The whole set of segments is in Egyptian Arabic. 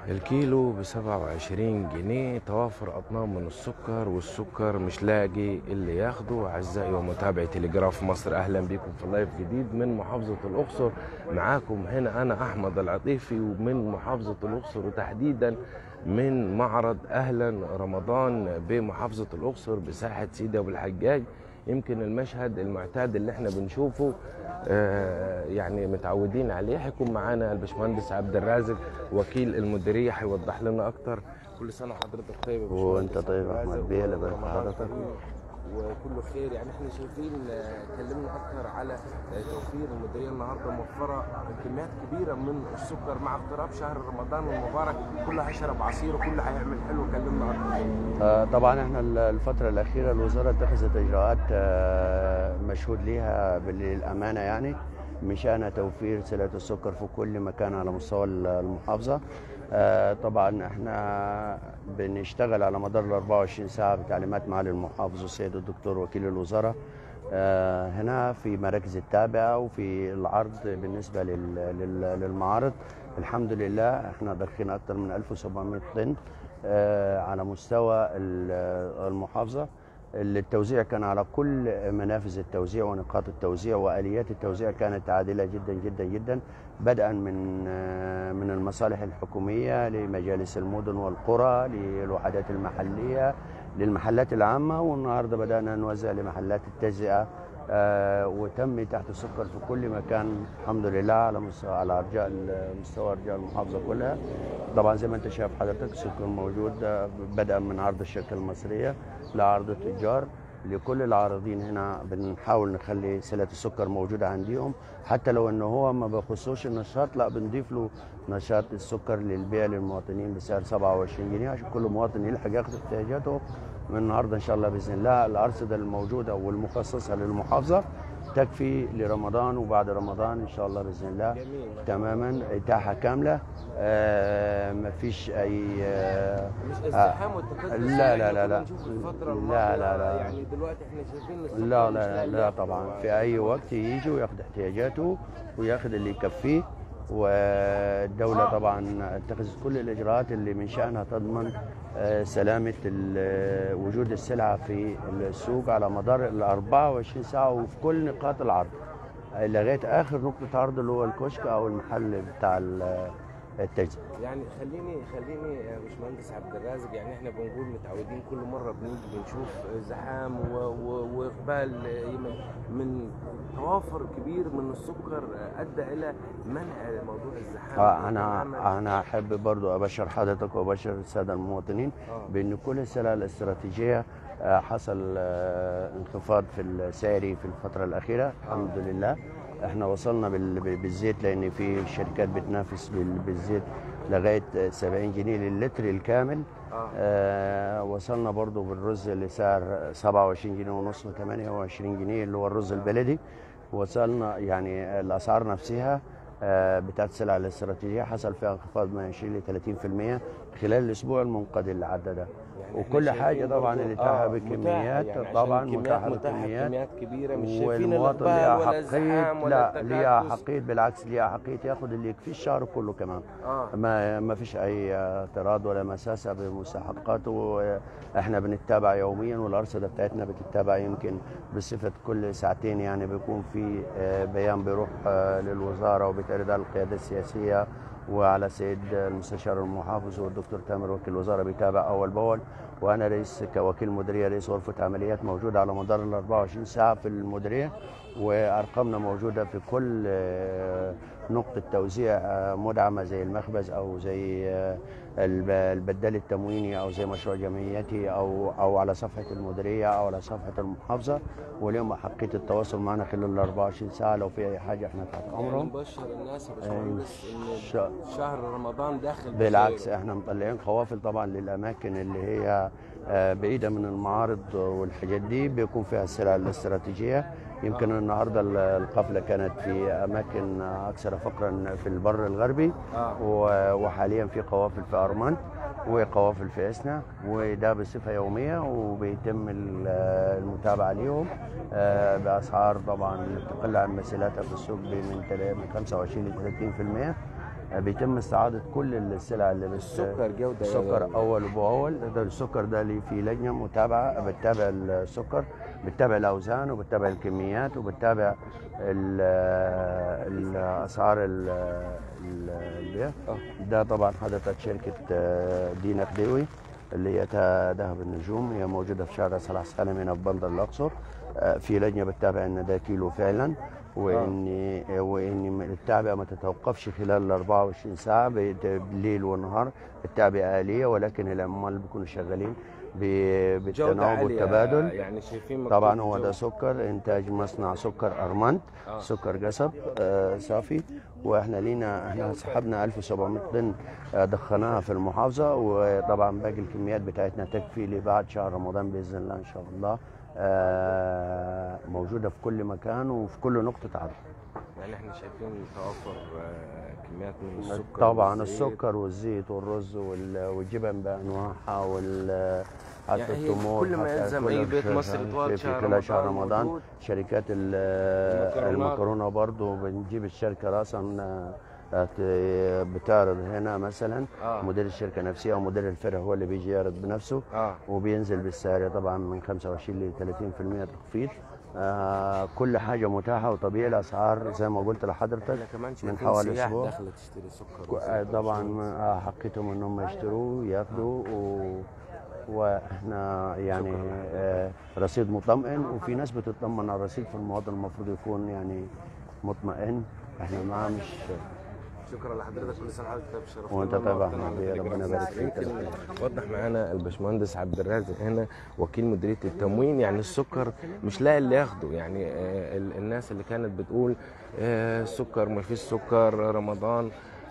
الكيلو بسبعة وعشرين جنيه توافر أطنان من السكر والسكر مش لاقي اللي ياخده أعزائي ومتابعي تلجراف مصر أهلا بكم في لايف جديد من محافظة الأقصر معاكم هنا أنا أحمد العطيفي ومن محافظة الأقصر وتحديدا من معرض أهلا رمضان بمحافظة الأقصر بساحة سيدي أبو الحجاج يمكن المشهد المعتاد اللي احنا بنشوفه آه، يعني متعودين عليه هيكون معانا الباشمهندس عبد الرازق وكيل المديريه هيوضح لنا اكتر كل سنه وحضرتك طيب يا باشمهندس وانت طيب يا عبد احمد الرازق، بيه لبارك ورمضان حضرتك كريم وكله خير يعني احنا شايفين آه، كلمنا اكتر على آه، توفير المديريه النهارده موفره كميات كبيره من السكر مع اقتراب شهر رمضان المبارك كله هيشرب عصير وكله هيعمل حلو كلمنا اكتر آه، طبعا احنا ال- الفترة الأخيرة الوزارة اتخذت إجراءات آه، مشهود ليها بالأمانة يعني من شأن توفير سلة السكر في كل مكان على مستوى ال- المحافظة آه، طبعا احنا بنشتغل على مدار ال 24 ساعة بتعليمات معالي المحافظ والسيد الدكتور وكيل الوزارة آه، هنا في مراكز التابعة وفي العرض بالنسبة لل- لل- للمعارض الحمد لله احنا ضخين أكثر من 1700 طن آه، على مستوى ال- المحافظة التوزيع كان على كل منافذ التوزيع ونقاط التوزيع واليات التوزيع كانت عادله جدا جدا جدا بدءا من آه، من المصالح الحكوميه لمجالس المدن والقرى للوحدات المحليه للمحلات العامه والنهارده بدانا نوزع لمحلات التجزئه آه، وتم تحت السكر في كل مكان الحمد لله على مستوى على ارجاء مستوى ارجاء المحافظه كلها طبعا زي ما انت شايف حضرتك السكر موجود آه، بدءا من عرض الشركه المصريه لعرض التجار لكل العارضين هنا بنحاول نخلي سلة السكر موجودة عندهم حتى لو انه هو ما بيخصوش النشاط لا بنضيف له نشاط السكر للبيع للمواطنين بسعر 27 جنيه عشان كل مواطن يلحق ياخد احتياجاته من النهارده ان شاء الله باذن الله الارصده الموجوده والمخصصه للمحافظه تكفي لرمضان وبعد رمضان ان شاء الله باذن الله جميل تماما اتاحه كامله آه مفيش اي آه مش ازدحام والتكدس لا، لا، لا، لا. نشوف الفترة لا، الماضية لا، لا. يعني دلوقتي احنا شايفين السكر لا مش لا لاقي لا ياخده. طبعا في اي وقت يجي وياخد احتياجاته وياخد اللي يكفيه والدولة طبعا اتخذت كل الإجراءات اللي من شأنها تضمن آه، سلامة ال- وجود السلعة في السوق على مدار ال 24 ساعة وفي كل نقاط العرض لغاية آخر نقطة عرض اللي هو الكشك أو المحل بتاع ال- التجزئة يعني خليني خليني يا باشمهندس عبد الرازق يعني احنا بنقول متعودين كل مره بنيجي بنشوف زحام و- و- واقبال من من توافر كبير من السكر ادى الى منع موضوع الزحام آه، انا تماماً. انا احب برضو ابشر حضرتك وابشر الساده المواطنين آه. بان كل السلع الاستراتيجيه آه، حصل آه، انخفاض في السعر في الفتره الاخيره الحمد لله احنا وصلنا بال- بالزيت لان في شركات بتنافس بال- بالزيت لغايه 70 جنيه للتر الكامل آه. آه وصلنا برضو بالرز لسعر 27 جنيه ونص و 28 جنيه اللي هو الرز البلدي وصلنا يعني الاسعار نفسها آه، بتاعت السلع الاستراتيجيه حصل فيها انخفاض من 20 ل 30% خلال الاسبوع المنقضي اللي عدى ده يعني وكل إحنا حاجه شايفين طبعا برضو- اللي اتاحه آه، بكميات متاحة، يعني طبعا عشان متاحه كميات بكميات كميات كبيره مش شايفين والمواطن الإقبال ليها ولا حقيه الزحام ولا لا ليها التكدس. حقيه بالعكس ليها حقيه ياخد اللي يكفيه الشهر كله كمان اه ما ما فيش اي اعتراض ولا مساسه بمستحقاته احنا بنتابع يوميا والارصده بتاعتنا بتتابع يمكن بصفه كل ساعتين يعني بيكون في آه، بيان بيروح آه، للوزاره وبيتعرض على القياده السياسيه وعلى سيد المستشار المحافظ والدكتور تامر وكيل الوزاره بيتابع اول باول وانا رئيس كوكيل مديريه رئيس غرفه عمليات موجوده على مدار ال 24 ساعه في المديريه وارقامنا موجوده في كل آه، نقطه توزيع آه، مدعمه زي المخبز او زي آه، الب- البدال التمويني او زي مشروع جمعيتي او او على صفحه المديريه او على صفحه المحافظه واليوم حقيه التواصل معنا خلال ال 24 ساعه لو في اي حاجه احنا تحت يعني امرهم نبشر الناس يا باشمهندس ان شاء- شهر رمضان داخل بالعكس بخير. احنا مطلعين قوافل طبعا للاماكن اللي هي آه، بعيده من المعارض والحاجات دي بيكون فيها السلع الاستراتيجيه يمكن النهارده ال- القافله كانت في اماكن اكثر فقرا في البر الغربي آه. و- وحاليا في قوافل في ارمنت وقوافل في اسنا وده بصفه يوميه وبيتم ال- المتابعه ليهم آه، باسعار طبعا تقل عن مثيلاتها في السوق من تل- من 25 ل 30% آه، بيتم استعاده كل السلع اللي بت... السكر جوده السكر اول باول ده السكر ده اللي في لجنه متابعه بتتابع السكر بتتابع الاوزان وبتتابع الكميات وبتتابع ال- الاسعار ال- ال- البيع آه. ده طبعا حضرتك شركه آه، دينا خديوي اللي هي تا- ذهب النجوم هي موجوده في شارع صلاح سالم هنا في بندر الاقصر آه، في لجنه بتتابع ان ده كيلو فعلا وان وان التعبئه ما تتوقفش خلال ال 24 ساعه بت- بالليل والنهار التعبئه اليه ولكن العمال بيكونوا شغالين ب- جوده بالتناوب عاليه والتبادل يعني شايفين مكتوب طبعا هو جودة. ده سكر انتاج مصنع سكر ارمنت آه. سكر قصب آه صافي واحنا لينا احنا سحبنا 1700 طن آه دخناها في المحافظه وطبعا باقي الكميات بتاعتنا تكفي لبعد شهر رمضان باذن الله ان شاء الله آه موجوده في كل مكان وفي كل نقطه عرض يعني احنا شايفين توفر آه، كميات من السكر طبعا والزيت. السكر والزيت والرز وال- والجبن بانواعها وال حتى يعني هي التمور كل ما حتى يلزم كل أي بيت في- مصري في- طوال في شهر خلال شهر رمضان رمضان موجود. شركات ال- المكرونات. المكرونه برضو بنجيب الشركه راسا آه، ت- بتعرض هنا مثلا آه. مدير الشركه نفسه او مدير الفرع هو اللي بيجي يعرض بنفسه اه وبينزل بالسعر طبعا من 25 ل 30% تخفيض آه كل حاجه متاحه وطبيعي الاسعار زي ما قلت لحضرتك احنا كمان من شايفين حوالي سياح اسبوع داخله تشتري سكر كو- آه، وزيت طبعا وشوي. آه، حقيتهم انهم يشتروا وياخدوا و... واحنا يعني آه رصيد مطمئن وفي ناس بتطمن على الرصيد فالمواطن المفروض يكون يعني مطمئن احنا معاه مش شكرا لحضرتك كل سنه وحضرتك طيب شرفتنا وأنت طيب يا ونورتنا أحمد على بيه، ربنا تليجراف يبارك مصر. فيك. يمكن وضح معانا الباشمهندس عبد الرازق هنا وكيل مديريه التموين يعني السكر مش لاقي اللي ياخده يعني آه، ال- الناس اللي كانت بتقول آه، السكر ما فيش سكر رمضان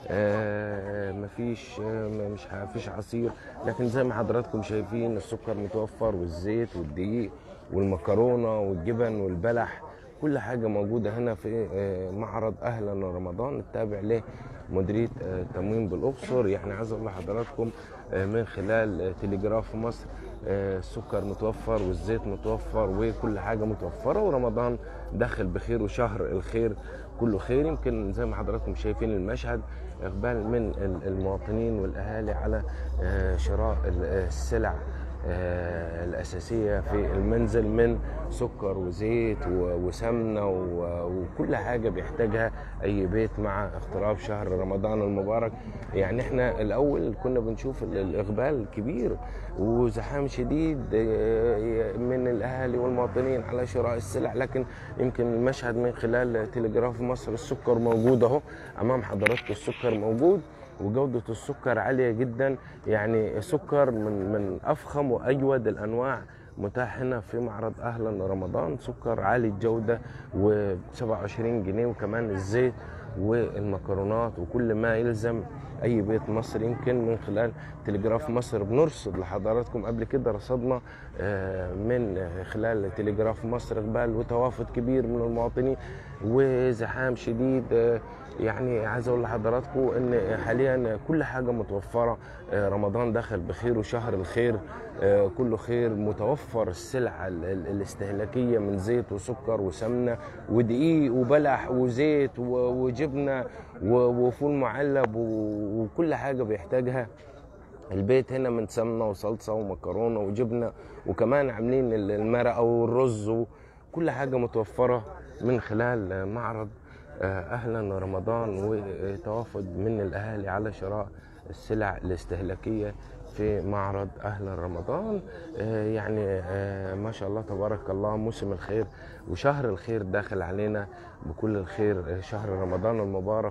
آه، مفيش آه، مش مفيش عصير لكن زي ما حضراتكم شايفين السكر متوفر والزيت والدقيق والمكرونه والجبن والبلح كل حاجة موجودة هنا في آه، معرض أهلا رمضان التابع لمديرية آه، التموين بالأقصر يعني عايز أقول لحضراتكم آه، من خلال آه، تليجراف مصر آه، السكر متوفر والزيت متوفر وكل حاجة متوفرة ورمضان داخل بخير وشهر الخير كله خير يمكن زي ما حضراتكم شايفين المشهد إقبال من ال- المواطنين والأهالي على آه، شراء ال- آه، السلع آه، الأساسية في المنزل من سكر وزيت و- وسمنة و- وكل حاجة بيحتاجها أي بيت مع اقتراب شهر رمضان المبارك يعني احنا الأول كنا بنشوف ال- الإقبال كبير وزحام شديد آه، من الأهالي والمواطنين على شراء السلع لكن يمكن المشهد من خلال تلجراف مصر السكر موجود أهو أمام حضراتكم السكر موجود وجودة السكر عالية جدا يعني سكر من من أفخم وأجود الأنواع متاح هنا في معرض أهلا رمضان سكر عالي الجودة و 27 جنيه وكمان الزيت والمكرونات وكل ما يلزم أي بيت مصري يمكن من خلال تلجراف مصر بنرصد لحضراتكم قبل كده رصدنا آه، من خلال تلجراف مصر إقبال وتوافد كبير من المواطنين وزحام شديد آه، يعني عايز اقول لحضراتكم ان حاليا كل حاجه متوفره آه، رمضان دخل بخير وشهر الخير آه، كله خير متوفر السلع ال- ال- الاستهلاكيه من زيت وسكر وسمنه ودقيق وبلح وزيت و- وجبنه و- وفول معلب و- وكل حاجه بيحتاجها البيت هنا من سمنه وصلصه ومكرونه وجبنه وكمان عاملين ال- المرقه والرز وكل حاجه متوفره من خلال معرض آه، اهلا رمضان وتوافد من الاهالي على شراء السلع الاستهلاكيه في معرض اهلا رمضان آه، يعني آه، ما شاء الله تبارك الله موسم الخير وشهر الخير داخل علينا بكل الخير آه، شهر رمضان المبارك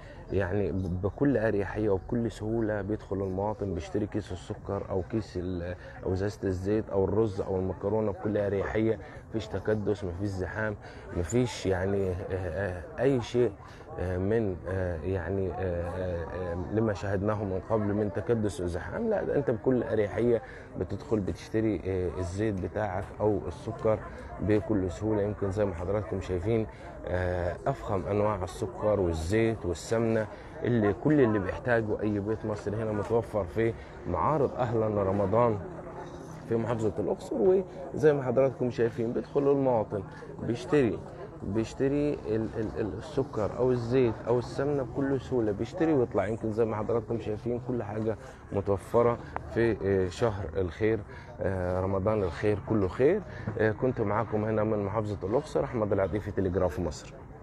ويعني ب- بكل اريحيه وبكل سهوله بيدخل المواطن بيشتري كيس السكر او كيس ال- او ازازه الزيت او الرز او المكرونه بكل اريحيه مفيش تكدس مفيش زحام مفيش يعني آه، آه، اي شيء آه، من آه، يعني آه، آه، آه، لما شاهدناه من قبل من تكدس وزحام لا ده انت بكل اريحيه بتدخل بتشتري آه، الزيت بتاعك او السكر بكل سهوله يمكن زي ما حضراتكم شايفين آه، افخم انواع السكر والزيت والسمنه اللي كل اللي بيحتاجه اي بيت مصري هنا متوفر في معارض اهلا رمضان في محافظة الأقصر وزي ما حضراتكم شايفين بيدخل المواطن بيشتري بيشتري ال- ال- ال- السكر او الزيت او السمنه بكل سهوله بيشتري ويطلع يمكن زي ما حضراتكم شايفين كل حاجه متوفره في آه، شهر الخير آه، رمضان الخير كله خير آه، كنت معاكم هنا من محافظه الاقصر احمد العطيفي تلجراف مصر